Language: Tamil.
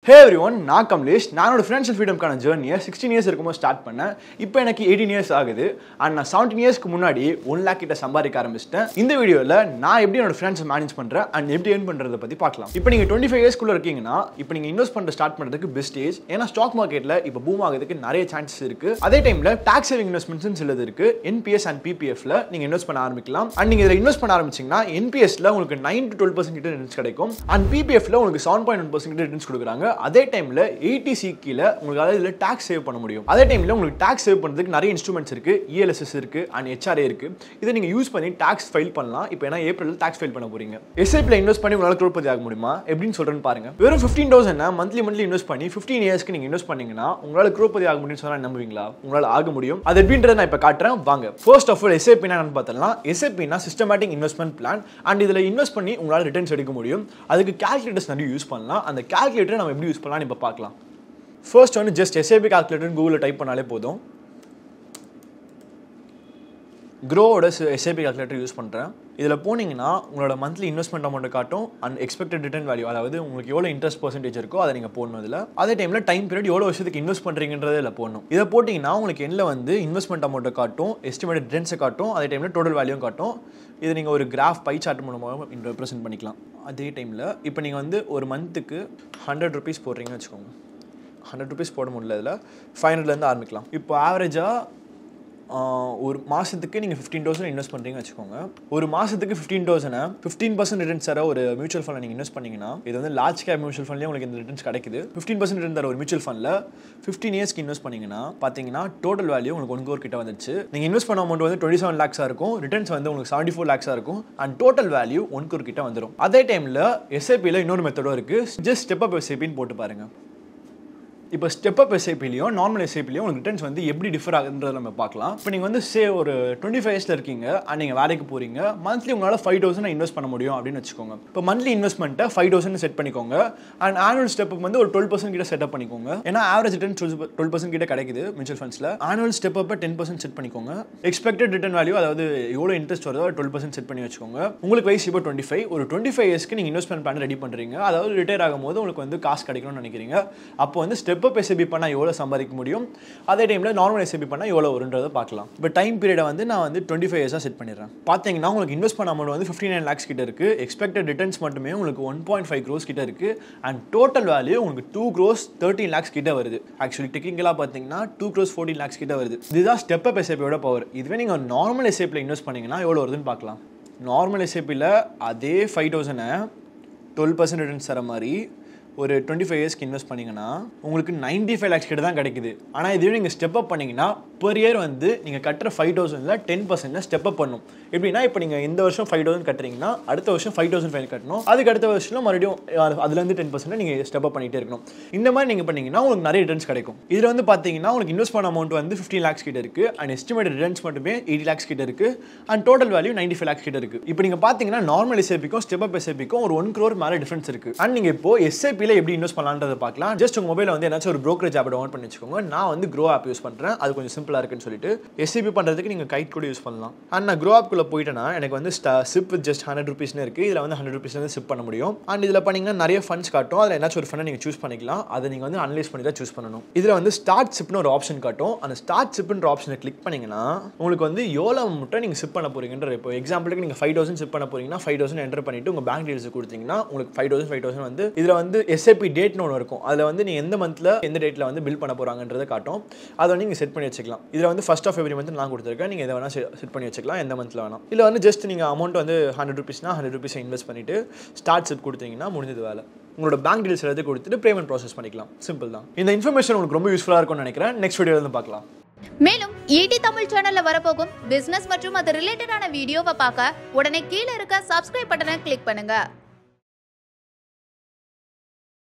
ஹே எவ்ரி ஒன் நான் கம்லேஷ் நானோட ஃபினான்ஷியல் ஃப்ரீடம்கான ஜேர்னியை சிக்ஸ்டீன் இயர்ஸ் இருக்கும்போது ஸ்டார்ட் பண்ணேன் இப்போ எனக்கு எயிட்டீன் இயர்ஸ் ஆகுது அண்ட் நான் செவன்டீன் இயர்ஸ்க்கு முன்னாடி ஒன் லேக் கிட்ட சம்பாதிக்க ஆரம்பிச்சிட்டேன் இந்த வீடியோவில் நான் எப்படி என்னோட ஃபினான்ஸ் மேனேஜ் பண்ணுறேன் அண்ட் எப்படி ஏர்ன் பண்ணுறதை பற்றி பார்க்கலாம் இப்போ நீங்கள் டுவெண்ட்டி ஃபைவ் இயர்ஸ்க்குள்ள இருக்கீங்கன்னா இப்போ நீங்கள் இன்வெஸ்ட் பண்ணுற ஸ்டார்ட் பண்ணுறதுக்கு பெஸ்ட் ஏஜ் ஏன்னா ஸ்டாக் மார்க்கெட்டில் இப்போ பூம் ஆகிறதுக்கு நிறைய சான்சஸ் இருக்குது அதே டைமில் டாக்ஸ் சேவிங் இன்வெஸ்ட்மெண்ட்ஸ் சிலது இருக்குது என்பிஎஸ் அண்ட் பிபிஎஃப்ல நீங்கள் இன்வெஸ்ட் பண்ண ஆரம்பிக்கலாம் அண்ட் நீங்கள் இதில் இன்வெஸ்ட் பண்ண ஆரம்பிச்சிங்கன்னா என்பிஎஸ்ல உங்களுக்கு நைன் டு டுவெல் பர்சன்ட் கிட்ட ரிட்டர்ன்ஸ் கிடைக்கும் அண்ட் பிபிஎஃப்ல உங்களுக்கு seven point one percent returns கொடுக்குறாங்க அதே டைமில் எயிட்டிசி கீழே உங்களால் இதில் டாக்ஸ் சேவ் பண்ண முடியும் அதே டைமில் உங்களுக்கு டாக்ஸ் சேவ் பண்ணுறதுக்கு நிறைய இன்ஸ்ட்ருமெண்ட்ஸ் இருக்கு இஎல்எஸ்எஸ் இருக்கு அண்ட் ஹெச்ஆர்ஏ இருக்கு இதை நீங்கள் யூஸ் பண்ணி டாக்ஸ் ஃபைல் பண்ணலாம் இப்போ ஏன்னா ஏப்ரல் டாக்ஸ் ஃபைல் பண்ண போறீங்க எஸ்ஐபியில் இன்வெஸ்ட் பண்ணி உங்களால் குரோப்பதி ஆக முடியுமா எப்படின்னு சொல்றேன்னு பாருங்க வெறும் fifteen thousand monthly monthly invest பண்ணி ஃபிஃப்டீன் இயர்ஸ்க்கு நீங்கள் இன்வெஸ்ட் பண்ணீங்கன்னா உங்களால் குரோப்பதி ஆக முடியும்னு சொன்னால் நம்புவீங்களா உங்களால் ஆக முடியும் அது எப்படின்றத நான் இப்போ காட்டுறேன் வாங்க ஃபர்ஸ்ட் ஆஃப் ஆல் எஸ்ஐபி என்னன்னு பார்த்தலாம் எஸ்ஐபினா சிஸ்டமேட்டிக் இன்வெஸ்ட்மெண்ட் பிளான் அண்ட் இதில் இன்வெஸ்ட் பண்ணி உங்களால் ரிட்டர்ன்ஸ் எடுக்க முடியும் அதுக்கு கேல்குலேட்டர்ஸ் நிறைய யூஸ் பண்ணலாம் அந்த கேல்குலேட்டரை நம்ம எப்படி யூஸ் பண்ணலாம்னு இப்போ பார்க்கலாம் ஃபர்ஸ்ட் வந்து ஜஸ்ட் எஸ்ஏபி கால்குலேட்டர் கூகுளில் டைப் பண்ணாலே போதும் க்ரோவோட எஸ்ஏபி கால்குலேட்டர் யூஸ் பண்ணுறேன் இதில் போனீங்கன்னா உங்களோட மந்த்லி இன்வெஸ்ட்மெண்ட் அமௌண்ட்டை காட்டும் அண்ட் எக்ஸ்பெக்டட் ரிட்டர்ன் வேல்யூ அதாவது உங்களுக்கு எவ்வளோ இன்ட்ரெஸ்ட் பர்சன்டேஜ் இருக்கோ அதை நீங்கள் போடணும் இதில் அதே டைமில் டைம் பீரியட் எவ்வளோ வருஷத்துக்கு இன்வெஸ்ட் பண்ணுறீங்கன்றதை இதில் போடணும் இதை போட்டிங்கன்னா உங்களுக்கு எண்ணில் வந்து இன்வெஸ்ட்மெண்ட் அமௌண்ட்டை காட்டும் எஸ்டிமேட் ரிட்டர்ன்ஸை காட்டும் அதே டைமில் டோட்டல் வேல்யூ காட்டும் இது நீங்கள் ஒரு கிராஃப் பை சார்ட் மூலமாக ரெப்ரசென்ட் பண்ணிக்கலாம் அதே டைமில் இப்போ நீங்கள் வந்து ஒரு மந்த்துக்கு ஹண்ட்ரட் ருபீஸ் போடுறீங்கன்னு வச்சுக்கோங்க ஹண்ட்ரட் ருபீஸ் போட முடியல இதில் ஃபைவ் ஹண்ட்ரட்லேருந்து ஆரம்பிக்கலாம் இப்போ ஆவரேஜாக ஒரு மாதத்துக்கு நீங்கள் ஃபிஃப்டீன் தௌசண்ட் இன்வெஸ்ட் பண்ணுறீங்கன்னு வச்சுக்கோங்க ஒரு மாதத்துக்கு fifteen thousand fifteen percent returns தர ஒரு மியூச்சுவல் ஃபண்ட் நீங்கள் இன்வெஸ்ட் பண்ணீங்கன்னா இது வந்து லார்ஜ் கேப் மியூச்சுவல் ஃபண்ட்லேயே உங்களுக்கு இந்த ரிட்டர்ன்ஸ் கிடைக்குது ஃபிஃப்டீன் பர்சன்ட் ரிட்டர்ன் தர ஒரு மியூச்சுவல் ஃபண்டில் ஃபிஃப்டீன் இயர்ஸ்க்கு இன்வெஸ்ட் பண்ணீங்கன்னா பார்த்தீங்கன்னா டோட்டல் வேல்யூ உங்களுக்கு ஒன் கோர் கிட்ட வந்துச்சு நீங்கள் இன்வெஸ்ட் பண்ண அமௌண்ட் வந்து டுவெண்ட்டி செவன் லேக்ஸாக இருக்கும் ரிட்டர்ன்ஸ் வந்து உங்களுக்கு செவன்டி ஃபோர் லேக்ஸாக இருக்கும் and total value one crore கிட்ட வந்துடும் அதே டைமில் எஸ்ஐபியில் இன்னொரு மெத்தடும் இருக்குது ஜஸ்ட் ஸ்டெப் அப் எஸ்ஐபின்னு போட்டு பாருங்கள் இப்போ ஸ்டெப் அப் எஸ்ஐபிலையும் நார்மல் எஸ்ஐபிலையும் உங்களுக்கு ரிட்டர்ன்ஸ் வந்து எப்படி டிஃபர் ஆகுதுன்றத நம்ம பார்க்கலாம் இப்போ நீங்கள் வந்து சே ஒரு டுவெண்ட்டி ஃபைவ் இயர்ஸில் இருக்கீங்க அண்ட் நீங்கள் வேலைக்கு போகிறீங்க மந்த்லி உங்களால் ஃபைவ் தௌசண்ட் இன்வெஸ்ட் பண்ண முடியும் அப்படின்னு வச்சுக்கோங்க இப்போ மந்த்லி இன்வெஸ்ட்மெண்ட்டை ஃபைவ் தௌசண்ட் செட் பண்ணிக்கோங்க அண்ட் ஆனுவல் ஸ்டெப் வந்து ஒரு டுவெல் பர்சன்ட் கிட்ட செட்டப் பண்ணிக்கோங்க ஏன்னா ஆவரேஜ் ரிட்டர்ன் டுவெல் பர்சன்ட் கிட்ட கிடைக்குது மியூச்சுவல் ஃபண்ட்ஸில் ஆனுவல் ஸ்டெப் அப்போ டென் பர்சன்ட் செட் பண்ணிக்கோங்க எக்ஸ்பெக்டட் ரிட்டர்ன் வேல்யூ அதாவது எவ்வளோ இன்ட்ரெஸ்ட் வருதோ டுவெல் பர்சன்ட் செட் பண்ணி வச்சுக்கோங்க உங்களுக்கு வயசு இப்போ டுவெண்ட்டி ஃபைவ் ஒரு டுவெண்ட்டி ஃபைவ் இயர்ஸ்க்கு நீங்கள் இன்வெஸ்ட்மெண்ட் பிளான் ரெடி பண்ணுறீங்க அதாவது ரிட்டையர் ஆகும்போது உங்களுக்கு வந்து காசு கிடைக்கணும்னு நினைக்கிறீங்க அப்போ வந்து ஸ்டெப் அப் எஸ்ஐபி பண்ணால் எவ்வளோ சம்பாதிக்க முடியும் அதே டைமில் நார்மல் எஸ்ஐபி பண்ணால் எவ்வளோ வருன்றதை பார்க்கலாம் இப்போ டைம் பீரியடை வந்து நான் வந்து டுவெண்ட்டி ஃபைவ் இயர்ஸாக செட் பண்ணிடுறேன் பார்த்தீங்கன்னா உங்களுக்கு இன்வெஸ்ட் பண்ண அமௌண்ட் வந்து ஃபிஃப்டி நைன் லேக்ஸ் கிட்ட இருக்குது எக்ஸ்பெக்டட் ரிட்டர்ன்ஸ் மட்டுமே உங்களுக்கு ஒன் பாயிண்ட் ஃபைவ் க்ரோஸ் கிட்ட இருக்குது அண்ட் டோட்டல் வேல்யூ உங்களுக்கு டூ க்ரோஸ் தேர்ட்டின் லேக்ஸ் கிட்ட வருது ஆக்சுவலி டெக்னிக்கலாக பார்த்தீங்கன்னா டூ க்ரோஸ் ஃபோர்டீன் லேக்ஸ் கிட்ட வருது இதுதான் ஸ்டெப் அப் எஸ்ஐபியோட பவர் இதுவே நீங்கள் நார்மல் எஸ்ஐபியில் இன்வெஸ்ட் பண்ணீங்கன்னா எவ்வளோ வருதுன்னு பார்க்கலாம் நார்மல் எஸ்ஐபியில் அதே ஃபைவ் தௌசண்டை டுவெல் பர்சன்ட் ரிட்டர்ன்ஸ் தர மாதிரி ஒரு டுவெண்ட்டி ஃபைவ் இயர்ஸ்க்கு இன்வெஸ்ட் பண்ணிங்கன்னா உங்களுக்கு நைன்டி ஃபைவ் லேக்ஸ் கிட்ட தான் கிடைக்குது ஆனால் இதுவே நீங்கள் ஸ்டெப் அப் பண்ணிங்கன்னா பெர் இயர் வந்து நீங்கள் கட்டுற ஃபைவ் தௌசண்டில் டென் பர்சன்ட் ஸ்டெப் அப் பண்ணும் எப்படின்னா இப்போ நீங்கள் இந்த வருஷம் ஃபைவ் தௌசண்ட் கட்டுறீங்கன்னா அடுத்த வருஷம் ஃபைவ் தௌசண்ட் ஃபைவ் கட்டணும் அதுக்கு அடுத்த வருஷம் மறுபடியும் அதுலேருந்து டென் பர்சன்ட் நீங்கள் ஸ்டெப் அப் பண்ணிகிட்டே இருக்கணும் இந்த மாதிரி நீங்கள் பண்ணீங்கன்னா உங்களுக்கு நிறைய ரிட்டர்ன்ஸ் கிடைக்கும் இதில் வந்து பார்த்தீங்கன்னா உங்களுக்கு இன்வெஸ்ட் பண்ண அமௌண்ட் வந்து ஃபிஃப்டின் லேக்ஸ் கிட்ட இருக்குது அண்ட் எஸ்டிமேட் ரிட்டர்ன்ஸ் மட்டுமே எயிட்டி லேக்ஸ் கிட்ட இருக்குது and total value ninety five lakhs கிட்ட இருக்குது இப்போ நீங்கள் பார்த்தீங்கன்னா நார்மல் எஸ்ஐபிக்கும் ஸ்டெப் அப் எஸ்ஐபிக்கும் ஒரு ஒன் க்ரோர் மேலே டிஃபரன்ஸ் இருக்குது அண்ட் நீங்கள் இப்போ எஸ்ஐபியில் எப்படி இன்வெஸ்ட் பண்ணலான்ற பண்ணுறதை பார்க்கலாம் ஜஸ்ட் உங்கள் மொபைலில் வந்து ஏதாச்சும் ஒரு ப்ரோக்கரேஜ் ஆப் டவுன்லோட் பண்ணி வச்சுக்கோங்க நான் வந்து க்ரோ ஆப் யூஸ் பண்ணுறேன் அது கொஞ்சம் சிம்பிளாக இருக்குன்னு சொல்லிட்டு எஸ்சிபி பண்ணுறதுக்கு நீங்கள் கைட் கூட யூஸ் பண்ணலாம் அண்ட் நான் க்ரோ ஆப்குள்ளே போயிட்டேன்னா எனக்கு வந்து சிப் வித் ஜஸ்ட் ஹண்ட்ரட் ருபீஸ்னு இருக்குது இதில் வந்து ஹண்ட்ரட் ருபீஸ்லேருந்து சிப் பண்ண முடியும் அண்ட் இதில் பண்ணிங்கன்னா நிறைய ஃபண்ட்ஸ் காட்டும் அதில் ஏதாச்சும் ஒரு ஃபண்டை நீங்கள் சூஸ் பண்ணிக்கலாம் அதை நீங்கள் வந்து அனலைஸ் பண்ணி தான் சூஸ் பண்ணணும் இதில் வந்து ஸ்டார்ட் சிப்னு ஒரு ஆப்ஷன் காட்டும் அந்த ஸ்டார்ட் சிப்ன்ற ஆப்ஷனை கிளிக் பண்ணிங்கன்னா உங்களுக்கு வந்து எவ்வளோ மட்டும் நீங்கள் சிப் பண்ண போகிறீங்கன்ற இப்போ எக்ஸாம்பிளுக்கு நீங்கள் ஃபைவ் தௌசண்ட் சிப் பண்ண போகிறீங்கன்னா ஃபைவ் தௌசண்ட் என்டர் பண்ணிவிட்டு உங்கள் பேங்க் டீல்ஸ் கொடுத்தீங்கன்னா உங்களுக்கு ஃபைவ் தௌசண்ட் ஃபைவ் தௌசண்ட் வந்து இதில் வந்து எஸ்ஐபி டேட்னு ஒன்று இருக்கும் அதில் வந்து நீங்கள் எந்த மந்தில் எந்த டேட்டில் வந்து பில் பண்ண போகிறாங்கன்றதை காட்டும் அதை வந்து நீங்கள் செட் பண்ணி வச்சுக்கலாம் இதில் வந்து ஃபஸ்ட் ஆஃப் எவ்ரி மந்த் நான் கொடுத்துருக்கேன் நீங்கள் எதை வேணால் செட் பண்ணி வச்சுக்கலாம் எந்த மந்தில் வேணாம் இல்லை வந்து ஜஸ்ட் நீங்கள் அமௌண்ட் வந்து ஹண்ட்ரட் ருபீஸ்னா ஹண்ட்ரட் ருபீஸ் இன்வெஸ்ட் பண்ணிவிட்டு ஸ்டார்ட் செட் கொடுத்தீங்கன்னா முடிஞ்சது வேலை உங்களோட பேங்க் டீல்ஸ் எல்லாத்தையும் கொடுத்துட்டு பேமெண்ட் ப்ராசஸ் பண்ணிக்கலாம் சிம்பிள் தான் இந்த இன்ஃபர்மேஷன் உங்களுக்கு ரொம்ப யூஸ்ஃபுல்லாக இருக்கும்னு நினைக்கிறேன் நெக்ஸ்ட் வீடியோவில் வந்து பார்க்கலாம் மேலும் ஈடி தமிழ் சேனல்ல வரப்போகும் பிசினஸ் மற்றும் அது ரிலேட்டடான வீடியோவை பார்க்க உடனே கீழே இருக்க சப்ஸ்கிரைப் பட்டனை கிளிக் பண்ணுங்க